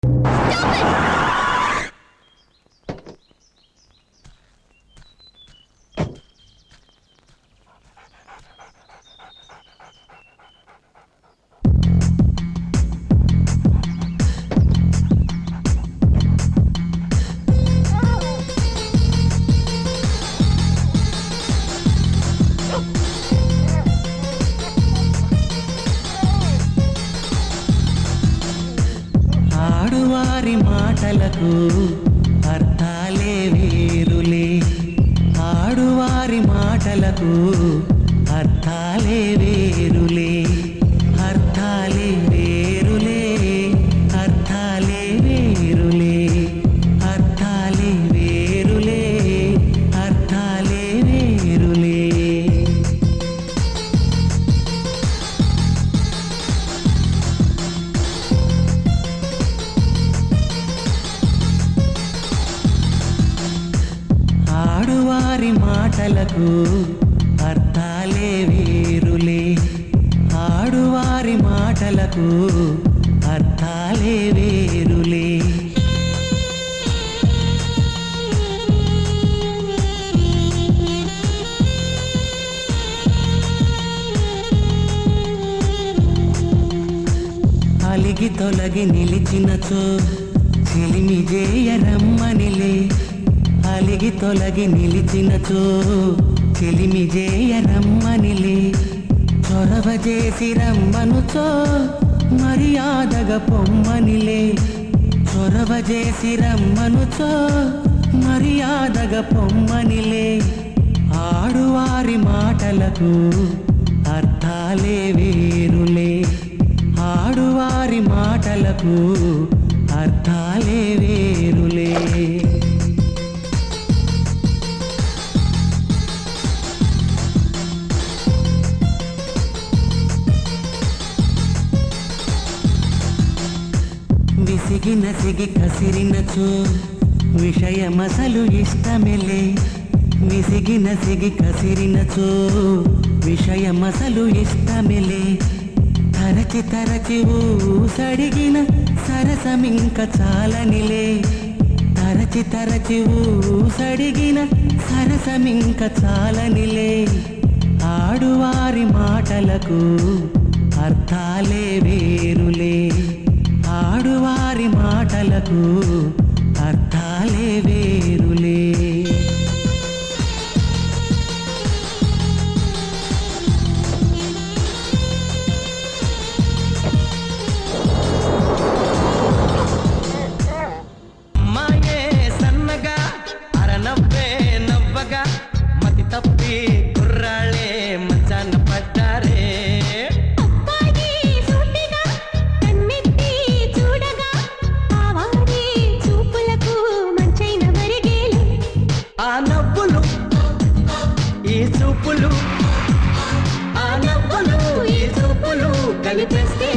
ఆడువారి మాటలకు అర్థాలే వేరులే ఆడువారి మాటలకు అర్థాలే వేరులే అర్థాలే వేరులే అర్థాలే వేరులే అర్థాలే వేరులే అర్థాలే వేరులే ఆడువారి మాటలకు అర్థాలే వేరులే ఆడువారి మాటలకు అర్థాలే వేరులే అలిగి తొలగి నిలిచినచో చిలిమి జేయరమ్మనిలే అలిగి తొలగి నిలిచినచో చిలిమి జేయరమ్మనిలే చొరవ చేసి రమ్మనుచో మర్యాదగ పొమ్మనిలే చొరవ చేసి రమ్మనుచో మర్యాదగ పొమ్మనిలే ఆడువారి మాటలకు అర్థాలే వేరులే ఆడువారి మాటలకు అర్థాలే వేరులే విసిగి నసిగి కసిరినచో విషయమసలు ఇష్టమెలే విసిగి నసిగి కసిరినచో విషయమసలు ఇష్టమెలే తరచి తరచి ఊసడిగిన సరసమింక చాలనిలే తరచి తరచి ఊసడిగిన సరసమింక చాలనిలే ఆడువారి మాటలకు అర్థాలే వేరులే ఆడువారి మాటలకు అర్థాలే వేరులే అమ్మాయే సన్నగా అరనవ్వే నవ్వగా మతి తప్పి కుర్రాళ్ళే మంచాన పడ్డారే అబ్బాయి సూటిగా కన్నెత్తి చూడగా ఆవారి చూపులకు మంచైన మరిగేలు ఆ నవ్వులు ఈ చూపులు ఆ నవ్వులు ఈ చూపులు కలిపేస్తే